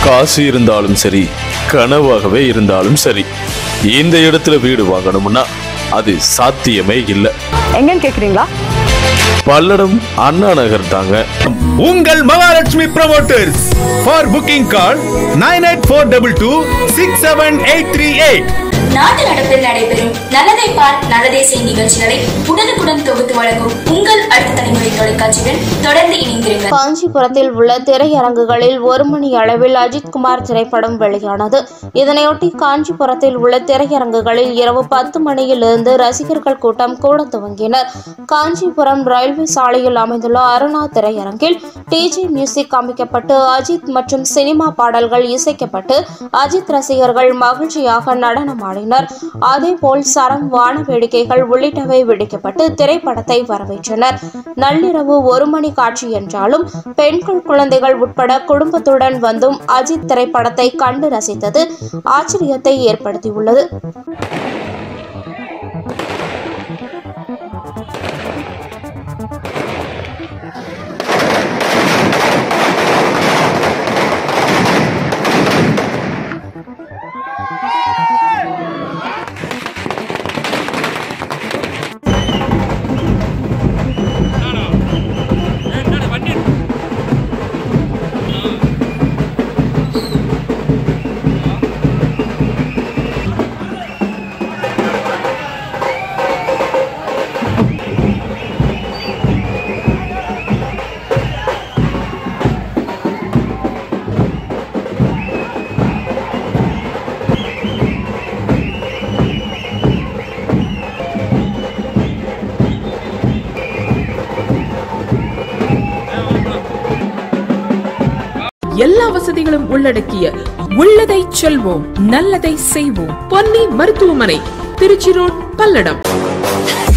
காசு இருந்தாலும் சரி கனவாகவே இருந்தாலும் சரி இந்த இடத்துல வீடு வாங்கணும்னா அது சாத்தியமே இல்லை எங்கன்னு கேக்குறீங்களா பல்லடம் அண்ணா நகர் தாங்க உங்கள் Mahalakshmi promoters for booking call nine eight four double two six seven eight three eight நாட்டு நடப்பில் நடைபெறும் நல்லதை பார் நல்லதே செய் நிகழ்ச்சிகளை உடனுக்குடன் தொகுத்து வழங்கும் உங்கள் அடுத்த தலைமுறை தொலைக்காட்சியுடன் தொடர்ந்து இணைந்திருங்கள் காஞ்சிபுரத்தில் உள்ள திரையரங்குகளில் ஒரு மணி அளவில் அஜித்குமார் திரைப்படம் வெளியானது இதனையொட்டி காஞ்சிபுரத்தில் உள்ள திரையரங்குகளில் இரவு பத்து மணியிலிருந்து ரசிகர்கள் கூட்டம் கூட துவங்கினர் காஞ்சிபுரம் ரயில்வே சாலையில் அமைந்துள்ள அருணா திரையரங்கில் டிஜே மியூசிக் அமைக்கப்பட்டு அஜித் மற்றும் சினிமா பாடல்கள் இசைக்கப்பட்டு அஜித் ரசிகர்கள் மகிழ்ச்சியாக நடனமாடினர் அதேபோல் சரம் வான வேடிக்கைகள் உள்ளிட்டவை வெடிக்கப்பட்டு திரைப்படத்தை வரவேற்றனர் நள்ளிரவு ஒரு மணி காட்சி என்றாலும் பெண்கள் குழந்தைகள் உட்பட குடும்பத்துடன் வந்தும் அஜித் திரைப்படத்தை கண்டு ரசித்தது ஆச்சரியத்தை ஏற்படுத்தியுள்ளது எல்லா வசதிகளும் உள்ளடக்கிய உள்ளதை செல்வோம் நல்லதை செய்வோம் பொன்னி மருத்துவமனை திருச்சி ரோட் பல்லடம்